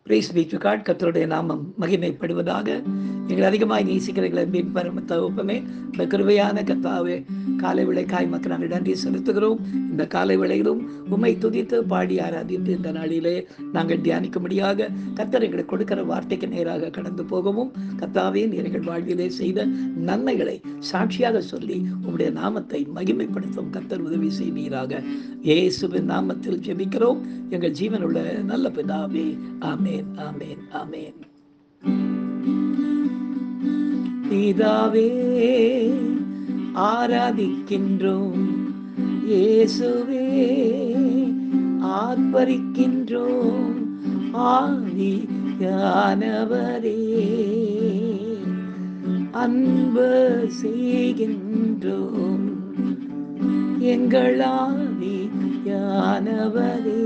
brace B to God கத்தருடைய நாமம் மகிமைப்படுவதாக எங்களை அதிகமாக நேசிக்கிறீங்களை மீன் பரம தகுப்பமே இந்த கிருபையான கத்தாவே காலை விளைக்காய் மக்கள் நாங்கள் நன்றி செலுத்துகிறோம் இந்த காலை விளையிலும் உம்மை துதித்து பாடி ஆராதித்து இந்த நாளிலே நாங்கள் தியானிக்கும்படியாக கத்தர் எங்களுக்கு கொடுக்கிற வார்த்தைக்கு நேராக கடந்து போகவும் கத்தாவே நீர் எங்கள் வாழ்விலே செய்த நன்மைகளை சாட்சியாக சொல்லி உம்முடைய நாமத்தை மகிமைப்படுத்தும் கத்தர் உதவி செய்வீராக இயேசுவின் நாமத்தில் ஜெபிக்கிறோம் எங்கள் ஜீவனுள்ள நல்ல பிதாவே ஆமேன் ஆமேன் ஆமேன் பிதாவே ஆராதிக்கின்றோம் இயேசுவே ஆர்ப்பரிக்கின்றோம் ஆவியானவரே அன்பு செய்கின்றோம் எங்கள் ஆவியானவரே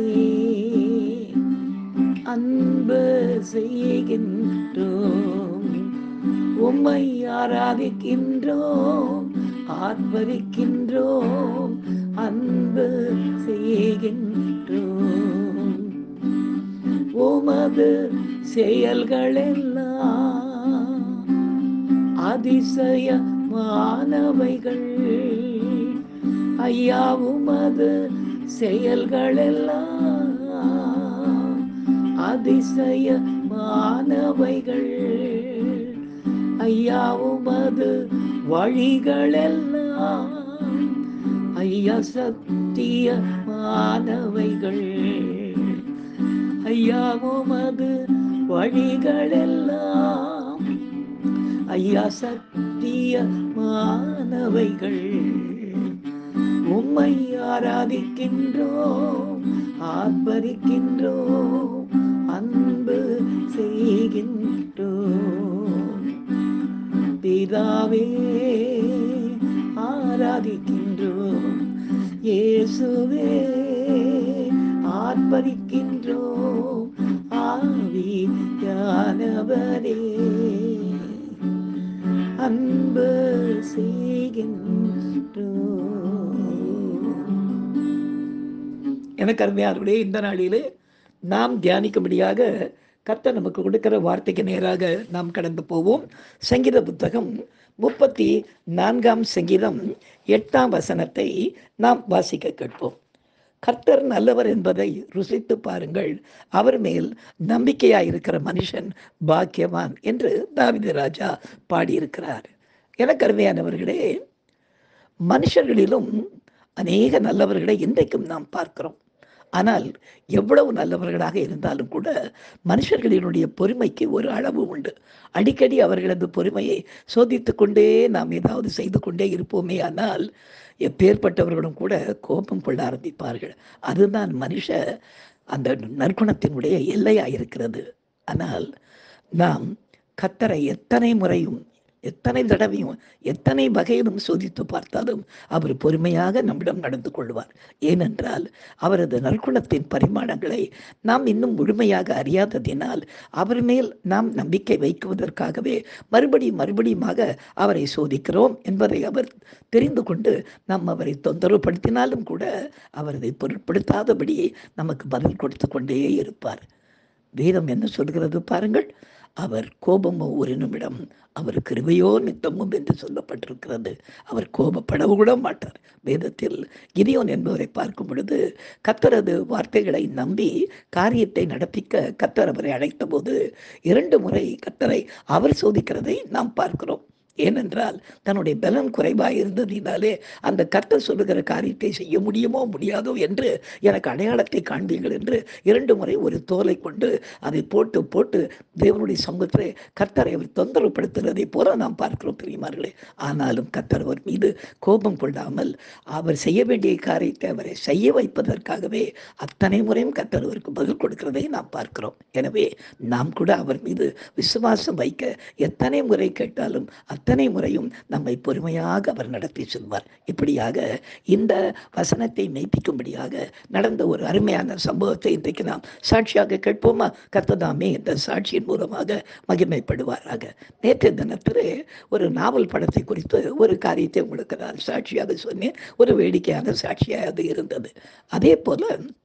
அன்பு செய்கின்றோம் உம்மை ஆராதிக்கின்றோம் ஆர்ப்பரிக்கின்றோம் அன்பு செய்கின்றோம் உமது செயல்களெல்லாம் அதிசயமானவைகள் ஐயா உமது செயல்களெல்லாம் அதிசயமானவைகள் ஐயா உமது வழிகளெல்லாம் ஐயா சத்தியமானவைகள் ஐயா உமது வழிகளெல்லாம் ஐயா சத்தியமானவைகள் உம்மை ஆராதிக்கின்றோம் ஆர்ப்பரிக்கின்றோம் அன்பு செய்கின்றோம் பிதாவே ஆராதிக்கின்றோம் இயேசுவே ஆர்ப்பரிக்கின்றோம் ஆவியானவரே அன்பு செய்கின்றோம் எனக்கு அருமையானவர்களே இந்த நாளிலே நாம் தியானிக்கும்படியாக கர்த்தர் நமக்கு கொடுக்கிற வார்த்தைக்கு நேராக நாம் கடந்து போவோம் சங்கீத புத்தகம் முப்பத்தி நான்காம் சங்கீதம் எட்டாம் வசனத்தை நாம் வாசிக்க கேட்போம் கர்த்தர் நல்லவர் என்பதை ருசித்து பாருங்கள் அவர் மேல் நம்பிக்கையாயிருக்கிற மனுஷன் பாக்கியவான் என்று தாவித ராஜா பாடியிருக்கிறார் எனக்கு அருமையானவர்களே மனுஷர்களிலும் அநேக நல்லவர்களை இன்றைக்கும் நாம் பார்க்கிறோம் ஆனால் எவ்வளவு நல்லவர்களாக இருந்தாலும் கூட மனுஷர்களினுடைய பொறுமைக்கு ஒரு அளவு உண்டு அடிக்கடி அவர்களது பொறுமையை சோதித்து கொண்டே நாம் ஏதாவது செய்து கொண்டே இருப்போமே ஆனால் எப்பேற்பட்டவர்களும் கூட கோபம் கொள்ள ஆரம்பிப்பார்கள் அதுதான் மனுஷ அந்த நற்குணத்தினுடைய எல்லையாக இருக்கிறது ஆனால் நாம் கத்தரை எத்தனை முறையும் எத்தனை தடவையும் எத்தனை வகையிலும் சோதித்து பார்த்தாலும் அவர் பொறுமையாக நம்மிடம் நடந்து கொள்வார் ஏனென்றால் அவரது நற்குணத்தின் பரிமாணங்களை நாம் இன்னும் முழுமையாக அறியாததினால் அவர் மேல் நாம் நம்பிக்கை வைக்குவதற்காகவே மறுபடியும் மறுபடியுமாக அவரை சோதிக்கிறோம் என்பதை அவர் தெரிந்து கொண்டு நாம் அவரை தொந்தரவுப்படுத்தினாலும் கூட அவரதை பொருட்படுத்தாதபடி நமக்கு பதில் கொடுத்து கொண்டே இருப்பார் வேதம் என்ன சொல்கிறது பாருங்கள் அவர் கோபமோ ஒரு நிமிடம் அவர் கிருபையோ நித்தமும் என்று சொல்லப்பட்டிருக்கிறது அவர் கோபப்படவும் கூட மாட்டார் வேதத்தில் கிரியோன் என்பவரை பார்க்கும் பொழுது கத்தரது வார்த்தைகளை நம்பி காரியத்தை நடப்பிக்க கத்தர் அவரை அழைத்த போது இரண்டு முறை கத்தரை அவர் சோதிக்கிறதை நாம் பார்க்கிறோம் ஏனென்றால் தன்னுடைய பலம் குறைவாக இருந்ததினாலே அந்த கர்த்தர் சொல்லுகிற காரியத்தை செய்ய முடியுமோ முடியாதோ என்று எனக்கு அடையாளத்தை காண்பீர்கள் என்று இரண்டு முறை ஒரு தோலை கொண்டு அதை போட்டு போட்டு தேவனுடைய சமூகத்திலே கர்த்தரை அவர் தொந்தரவுப்படுத்துகிறதை போல நாம் பார்க்கிறோம் பிரியமார்களே ஆனாலும் கர்த்தர் அவர் மீது கோபம் கொள்ளாமல் அவர் செய்ய வேண்டிய காரியத்தை அவரை செய்ய வைப்பதற்காகவே அத்தனை முறையும் கர்த்தர் அவருக்கு பதில் கொடுக்கிறதை நாம் பார்க்கிறோம் எனவே நாம் கூட அவர் மீது விசுவாசம் வைக்க எத்தனை முறை கேட்டாலும் அத்தனை முறையும் நம்மை பொறுமையாக அவர் நடத்தி செல்வார் இப்படியாக இந்த வசனத்தை மெய்ப்பிக்கும்படியாக நடந்த ஒரு அருமையான சம்பவத்தை இன்றைக்கு நாம் சாட்சியாக கேட்போமா கர்த்ததாமே இந்த சாட்சியின் மூலமாக மகிமைப்படுவாராக நேற்று தினத்திலே ஒரு நாவல் படத்தை குறித்து ஒரு காரியத்தை உங்களுக்கு நான் சாட்சியாக சொன்னேன் ஒரு வேடிக்கையான சாட்சியாக அது இருந்தது அதே போல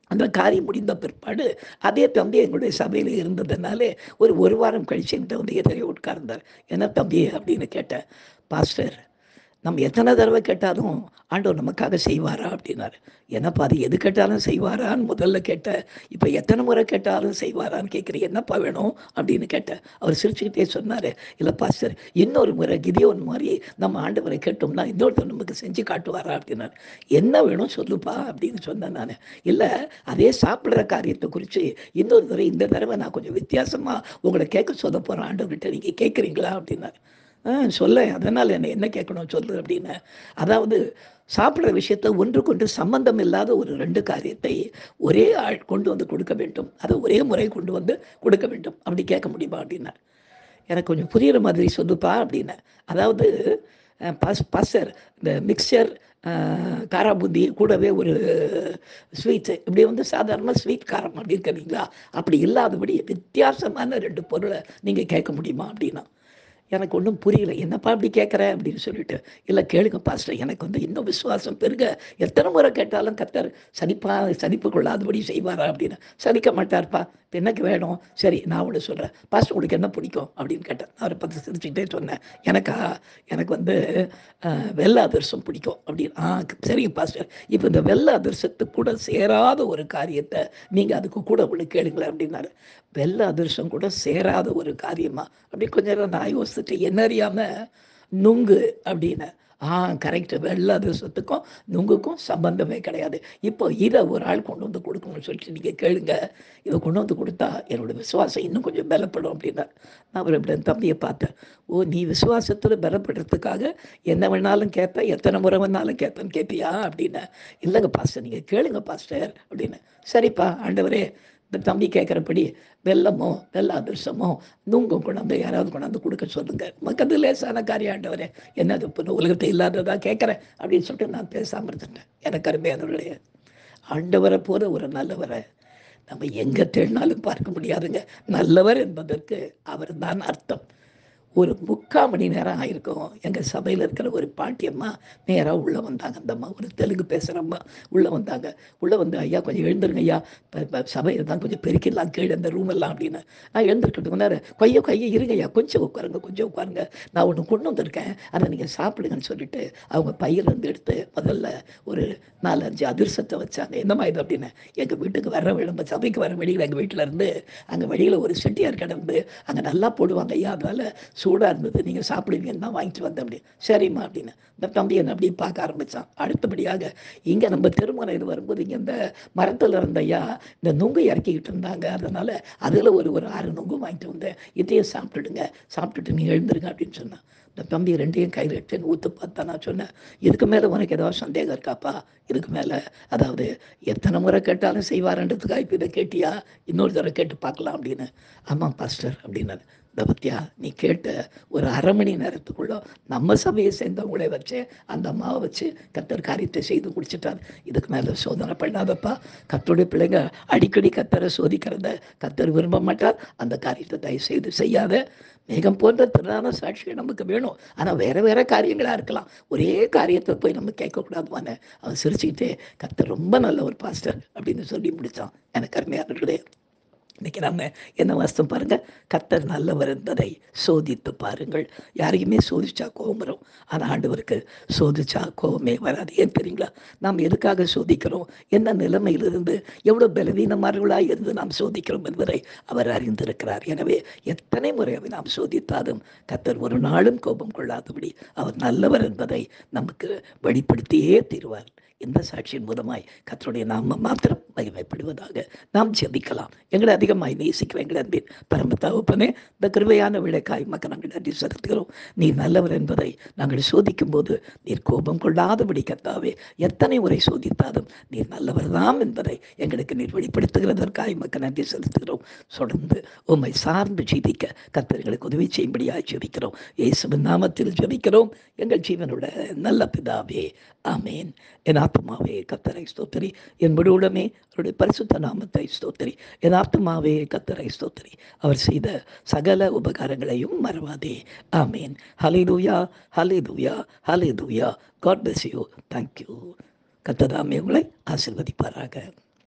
அந்த காரியம் முடிந்த பிற்பாடு அதே தம்பி எங்களுடைய சபையில் இருந்ததுனாலே ஒரு ஒரு வாரம் கழிச்சு என்கிட்ட வந்து எதிரே உட்கார்ந்தார் என்ன தம்பி அப்படின்னு கேட்டேன் பாஸ்டர் நம்ம எத்தனை தடவை கேட்டாலும் ஆண்டவர் நமக்காக செய்வாரா அப்படின்னாரு என்னப்பா அது எது கேட்டாலும் செய்வாரான்னு முதல்ல கேட்டேன் இப்போ எத்தனை முறை கேட்டாலும் செய்வாரான்னு கேட்குறேன் என்னப்பா வேணும் அப்படின்னு கேட்டேன் அவர் சிரிச்சுக்கிட்டே சொன்னார் இல்லைப்பா சார் இன்னொரு முறை கிதியோன் மாதிரி நம்ம ஆண்டவரை கேட்டோம்னா இன்னொருத்தர் நமக்கு செஞ்சு காட்டுவாரா அப்படின்னாரு என்ன வேணும் சொல்லுப்பா அப்படின்னு சொன்னேன் நான் இல்லை அதே சாப்பிட்ற காரியத்தை குறித்து இன்னொரு தடவை இந்த தடவை நான் கொஞ்சம் வித்தியாசமாக உங்களை கேட்க சொல்ல போகிறேன் ஆண்டவர்கிட்ட நீங்கள் கேட்குறீங்களா அப்படின்னாரு ஆ சொல்ல அதனால் என்ன என்ன கேட்கணும் சொல்லு அப்படின்னு அதாவது சாப்பிட்ற விஷயத்தை ஒன்றுக்கொன்று சம்பந்தம் இல்லாத ஒரு ரெண்டு காரியத்தை ஒரே ஆள் கொண்டு வந்து கொடுக்க வேண்டும் அதை ஒரே முறை கொண்டு வந்து கொடுக்க வேண்டும் அப்படி கேட்க முடியுமா அப்படின்னார் எனக்கு கொஞ்சம் புரிகிற மாதிரி சொல்லுப்பா அப்படின்னு அதாவது அஹ், பாஸ் பாஸ்டர் இந்த மிக்சர் காராபூந்தி கூடவே ஒரு ஸ்வீட்ஸு இப்படி வந்து சாதாரணமாக ஸ்வீட் காரம் அப்படி இருக்கிறீங்களா அப்படி இல்லாதபடி வித்தியாசமான ரெண்டு பொருளை நீங்கள் கேட்க முடியுமா அப்படின்னா எனக்கு ஒன்றும் புரியல என்னப்பா இப்படி கேட்குற அப்படின்னு சொல்லிட்டு இல்லை கேளுங்க பாஸ்டர் எனக்கு வந்து இன்னும் விசுவாசம் பெருக எத்தனை முறை கேட்டாலும் கத்தர் சனிப்பா சனிப்பு கொள்ளாதபடி செய்வாரா அப்படின்னு சனிக்க மாட்டார்ப்பா இப்ப எனக்கு வேணும் சரி நான் ஒன்று சொல்கிறேன் பாஸ்டர் உங்களுக்கு என்ன பிடிக்கும் அப்படின்னு கேட்டேன் அவரை பற்றி சிரிச்சுக்கிட்டே சொன்னேன் எனக்கா எனக்கு வந்து அஹ், வெள்ளை அதிரசம் பிடிக்கும் அப்படின்னு ஆ சரிங்க பாஸ்டர் இப்போ இந்த வெள்ளை அதிரசத்துக்கு கூட சேராத ஒரு காரியத்தை நீங்கள் அதுக்கு கூட ஒன்று கேளுங்களேன் அப்படின்னாரு வெள்ளை அதிரசம் கூட சேராத ஒரு காரியமா அப்படி கொஞ்ச நேரம் நான் யோசிச்சுட்டு என்ன அறியாமல் நுங்கு அப்படின்னு ஆ கரெக்ட் வெள்ளை அதிரசத்துக்கும் நுங்குக்கும் சம்பந்தமே கிடையாது இப்போ இதை ஒரு ஆள் கொண்டு வந்து கொடுக்கணும்னு சொல்லிட்டு நீங்கள் கேளுங்க இதை கொண்டு வந்து கொடுத்தா என்னோட விசுவாசம் இன்னும் கொஞ்சம் பலப்படும் அப்படின்னா நான் அவர் இப்படி என் தம்பியை பார்த்தேன் ஓ நீ விசுவாசத்தில் பலப்படுறதுக்காக என்ன வேணாலும் கேட்பேன் எத்தனை முறை வேணாலும் கேட்பேன்னு கேட்பியா அப்படின்னு இல்லைங்க பாஸ்டர் நீங்கள் கேளுங்க பாஸ்டர் அப்படின்னு சரிப்பா ஆண்டவரே இந்த தம்பி கேட்குறபடி வெள்ளமோ வெள்ள அதிர்சமோ நுங்கும் கொண்டாந்து யாராவது கொண்டாந்து கொடுக்க சொல்லுங்க நமக்கு அது லேசான காரியம் ஆண்டவரே என்னது இப்போ உலகத்தை இல்லாததா கேட்குறேன் அப்படின்னு சொல்லிட்டு நான் பேசாமல் இருந்துட்டேன் எனக்கு அருமையானவர்களே ஆண்டவரை போல ஒரு நல்லவரை நம்ம எங்கே தேடினாலும் பார்க்க முடியாதுங்க நல்லவர் என்பதற்கு அவர் தான் அர்த்தம் ஒரு முக்கால் மணி நேரம் ஆயிருக்கும் எங்கள் சபையில் இருக்கிற ஒரு பாட்டியம்மா நேராக உள்ளே வந்தாங்க அந்த அம்மா ஒரு தெலுங்கு பேசுகிற அம்மா உள்ளே வந்தாங்க உள்ளே வந்து ஐயா கொஞ்சம் எழுந்துருங்க ஐயா இப்போ இப்போ சபையை தான் கொஞ்சம் பெருக்கிடலாம் கீழே இந்த ரூம் எல்லாம் அப்படின்னு நான் எழுந்திருக்கட்டும் நேரம் கொய்யோ கையை இருங்க ஐயா கொஞ்சம் உட்காருங்க கொஞ்சம் உட்காருங்க நான் ஒன்று கொண்டு வந்திருக்கேன் அதை நீங்கள் சாப்பிடுங்கன்னு சொல்லிட்டு அவங்க பையிலேருந்து எடுத்து முதல்ல ஒரு நாலஞ்சு அதிர்சத்தை வச்சாங்க என்னம்மா இது அப்படின்னு எங்கள் வீட்டுக்கு வர நம்ம சபைக்கு வர வெளியில் எங்கள் வீட்டில் இருந்து அங்கே வெளியில் ஒரு செட்டியார் கிடந்து அங்கே நல்லா போடுவாங்க ஐயா அதனால் சூடாக இருந்தது நீங்கள் சாப்பிடுவீங்கன்னு தான் வாங்கிட்டு வந்தேன் அப்படி சரிம்மா அப்படின்னு இந்த தம்பி என்ன அப்படி பார்க்க ஆரம்பித்தான் அடுத்தபடியாக இங்கே நம்ம திருமலையில் வரும்போது இங்கே இந்த மரத்தில் இருந்த ஐயா இந்த நுங்கு இறக்கிக்கிட்டு இருந்தாங்க அதனால் அதில் ஒரு ஒரு ஆறு நுங்கு வாங்கிட்டு வந்தேன் இதையும் சாப்பிட்டுடுங்க சாப்பிட்டுட்டு நீ எழுந்துருங்க அப்படின்னு சொன்னான் இந்த தம்பி ரெண்டையும் கையில் எடுத்து ஊற்று பார்த்தா நான் சொன்னேன் இதுக்கு மேலே உனக்கு ஏதாவது சந்தேகம் இருக்காப்பா இதுக்கு மேலே அதாவது எத்தனை முறை கேட்டாலும் செய்வாரன்றதுக்காக இப்போ இதை கேட்டியா இன்னொரு தடவை கேட்டு பார்க்கலாம் அப்படின்னு ஆமாம் பாஸ்டர் அப்படின்னாரு இந்த பத்தியா நீ கேட்ட ஒரு அரை மணி நேரத்துக்குள்ள நம்ம சபையை சேர்ந்தவங்களே வச்சு அந்த அம்மாவை வச்சு கத்தர் காரியத்தை செய்து முடிச்சிட்டார் இதுக்கு மேலே சோதனை பண்ணாதப்பா கத்தருடைய பிள்ளைங்க அடிக்கடி கத்தரை சோதிக்கிறத கத்தர் விரும்ப மாட்டார் அந்த காரியத்தை தயவு செய்து செய்யாத மேகம் போன்ற திறனான சாட்சி நமக்கு வேணும் ஆனால் வேற வேற காரியங்களாக இருக்கலாம் ஒரே காரியத்தை போய் நம்ம கேட்கக்கூடாதுவானே அவன் சிரிச்சுக்கிட்டே கத்தர் ரொம்ப நல்ல ஒரு பாஸ்டர் அப்படின்னு சொல்லி முடித்தான் எனக்கு அருமையானர்களே இன்னைக்கு நம்ம என்ன வாஸ்தம் பாருங்க கர்த்தர் நல்லவர் என்பதை சோதித்து பாருங்கள் யாரையுமே சோதிச்சா கோபம் வரும் ஆனால் ஆண்டவருக்கு சோதிச்சா கோபமே வராது ஏன் தெரியுங்களா நாம் எதுக்காக சோதிக்கிறோம் என்ன நிலைமையிலிருந்து எவ்வளோ பலவீனமார்களாக இருந்து நாம் சோதிக்கிறோம் என்பதை அவர் அறிந்திருக்கிறார் எனவே எத்தனை முறை அதை நாம் சோதித்தாலும் கர்த்தர் ஒரு நாளும் கோபம் கொள்ளாதபடி அவர் நல்லவர் என்பதை நமக்கு வெளிப்படுத்தியே தீர்வார் இந்த சாட்சியின் மூலமாய் கர்த்தருடைய நாம மாத்திரம் மகிமைப்படுவதாக நாம் ஜெபிக்கலாம் எங்களை அதிகமாய் நேசிக்கிற எங்களை அன்பின் பரம தகப்பனே இந்த கிருபையான விளக்காய் மக்கள் நாங்கள் நன்றி செலுத்துகிறோம் நீர் நல்லவர் என்பதை நாங்கள் சோதிக்கும் போது நீர் கோபம் கொள்ளாதபடி கத்தாவே எத்தனை முறை சோதித்தாலும் நீர் நல்லவர் தான் என்பதை எங்களுக்கு நீர் வெளிப்படுத்துகிறதற்காய் மக்கள் நன்றி செலுத்துகிறோம் தொடர்ந்து உம்மை சார்ந்து ஜீவிக்க கத்தர்களுக்கு உதவி செய்யும்படியாய் ஜெபிக்கிறோம் இயேசுவின் நாமத்தில் ஜெபிக்கிறோம் எங்கள் ஜீவனோட நல்ல பிதாவே ஆமேன் என் ஆத்மாவே கத்தரை ஸ்தோத்திரி என் விடுவுடமே அவருடைய பரிசுத்த நாமத்தை ஸ்தோத்திரி என் ஆத்மாவே கத்தரை ஸ்தோத்திரி அவர் செய்த சகல உபகாரங்களையும் மறவாதே ஆமேன் ஹலே தூயா ஹலே தூயா ஹலே தூயா காட் பிளஸ் யூ தேங்க்யூ கத்ததாமே உங்களை ஆசிர்வதிப்பாராக